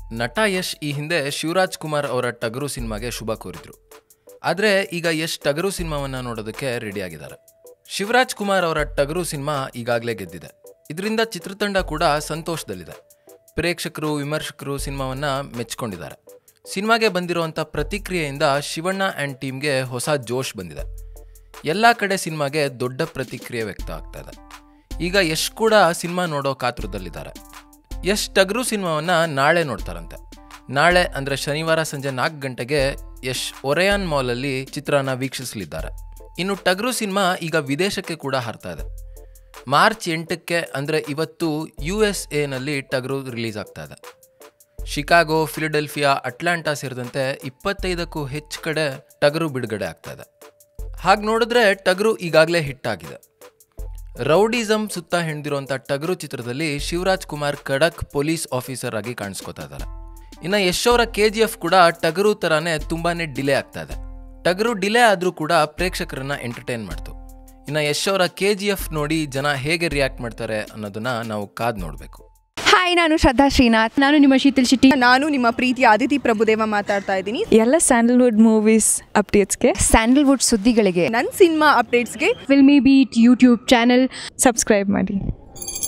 ನಟ ಯಶ್ ಈ ಹಿಂದೆ ಶಿವರಾಜ್ ಕುಮಾರ್ ಅವರ ಟಗರು ಸಿನಿಮಾಗೆ ಶುಭ ಕೋರಿದ್ರು ಆದರೆ ಈಗ ಯಶ್ ಟಗರು ಸಿನಿಮಾವನ್ನು ನೋಡೋದಕ್ಕೆ ರೆಡಿಯಾಗಿದ್ದಾರೆ ಶಿವರಾಜ್ ಕುಮಾರ್ ಅವರ ಟಗರು ಸಿನಿಮಾ ಈಗಾಗಲೇ ಗೆದ್ದಿದೆ ಇದರಿಂದ ಚಿತ್ರತಂಡ ಕೂಡ ಸಂತೋಷದಲ್ಲಿದೆ ಪ್ರೇಕ್ಷಕರು ವಿಮರ್ಶಕರು ಸಿನಿಮಾವನ್ನು ಮೆಚ್ಕೊಂಡಿದ್ದಾರೆ ಸಿನಿಮಾಗೆ ಬಂದಿರುವಂಥ ಪ್ರತಿಕ್ರಿಯೆಯಿಂದ ಶಿವಣ್ಣ ಆ್ಯಂಡ್ ಟೀಮ್ಗೆ ಹೊಸ ಜೋಶ್ ಬಂದಿದೆ ಎಲ್ಲ ಕಡೆ ಸಿನಿಮಾಗೆ ದೊಡ್ಡ ಪ್ರತಿಕ್ರಿಯೆ ವ್ಯಕ್ತ ಆಗ್ತಾ ಇದೆ ಈಗ ಯಶ್ ಕೂಡ ಸಿನಿಮಾ ನೋಡೋ ಕಾತುರದಲ್ಲಿದ್ದಾರೆ ಯಶ್ ಟಗರು ಸಿನಿಮಾವನ್ನು ನಾಳೆ ನೋಡ್ತಾರಂತೆ ನಾಳೆ ಅಂದರೆ ಶನಿವಾರ ಸಂಜೆ ನಾಲ್ಕು ಗಂಟೆಗೆ ಯಶ್ ಒರೆಯಾನ್ ಮಾಲಲ್ಲಿ ಚಿತ್ರನ ವೀಕ್ಷಿಸಲಿದ್ದಾರೆ ಇನ್ನು ಟಗರು ಸಿನಿಮಾ ಈಗ ವಿದೇಶಕ್ಕೆ ಕೂಡ ಹಾರ್ತಾ ಇದೆ ಮಾರ್ಚ್ ಎಂಟಕ್ಕೆ ಅಂದರೆ ಇವತ್ತು ಯು ಎಸ್ ಎನಲ್ಲಿ ಟಗರು ರಿಲೀಸ್ ಆಗ್ತಾ ಇದೆ ಶಿಕಾಗೋ ಫಿಲಡೆಲ್ಫಿಯಾ ಅಟ್ಲಾಂಟಾ ಸೇರಿದಂತೆ ಇಪ್ಪತ್ತೈದಕ್ಕೂ ಹೆಚ್ಚು ಕಡೆ ಟಗರು ಬಿಡುಗಡೆ ಆಗ್ತಾ ಇದೆ ಹಾಗೆ ನೋಡಿದ್ರೆ ಟಗರು ಈಗಾಗಲೇ ಹಿಟ್ ಆಗಿದೆ ರೌಡಿಸಮ್ ಸುತ್ತ ಹೆಣ್ದಿರುವಂಥ ಟಗರು ಚಿತ್ರದಲ್ಲಿ ಶಿವರಾಜ್ ಕುಮಾರ್ ಖಡಕ್ ಪೊಲೀಸ್ ಆಫೀಸರ್ ಆಗಿ ಕಾಣಿಸ್ಕೋತಾ ಇದ್ದಾರೆ ಇನ್ನು ಯಶ್ ಅವರ ಕೆ ಜಿ ಎಫ್ ಕೂಡ ಟಗರು ಥರಾನೇ ತುಂಬಾನೇ ಡಿಲೇ ಆಗ್ತಾ ಇದೆ ಟಗರು ಡಿಲೇ ಆದರೂ ಕೂಡ ಪ್ರೇಕ್ಷಕರನ್ನ ಎಂಟರ್ಟೈನ್ ಮಾಡ್ತು ಇನ್ನು ಯಶ್ ಅವರ ಕೆ ಜಿ ಎಫ್ ನೋಡಿ ಜನ ಹೇಗೆ ರಿಯಾಕ್ಟ್ ಮಾಡ್ತಾರೆ ಅನ್ನೋದನ್ನ ನಾವು ಕಾದ್ ನೋಡಬೇಕು ಹಾಯ್ ನಾನು ಶ್ರದ್ಧಾ ಶ್ರೀನಾಥ್ ನಾನು ನಿಮ್ಮ ಶೀತಲ್ ಶೆಟ್ಟಿ ನಾನು ನಿಮ್ಮ ಪ್ರೀತಿಯ ಅದಿತಿ ಪ್ರಭುದೇವ ಮಾತಾಡ್ತಾ ಇದ್ದೀನಿ ಎಲ್ಲ ಸ್ಯಾಂಡಲ್ವುಡ್ ಮೂವೀಸ್ ಅಪ್ಡೇಟ್ಸ್ಗೆ ಸ್ಯಾಂಡಲ್ವುಡ್ ಸುದ್ದಿಗಳಿಗೆ ನನ್ನ ಸಿನಿಮಾ ಅಪ್ಡೇಟ್ಸ್ಗೆ Filmibeat YouTube channel subscribe ಮಾಡಿ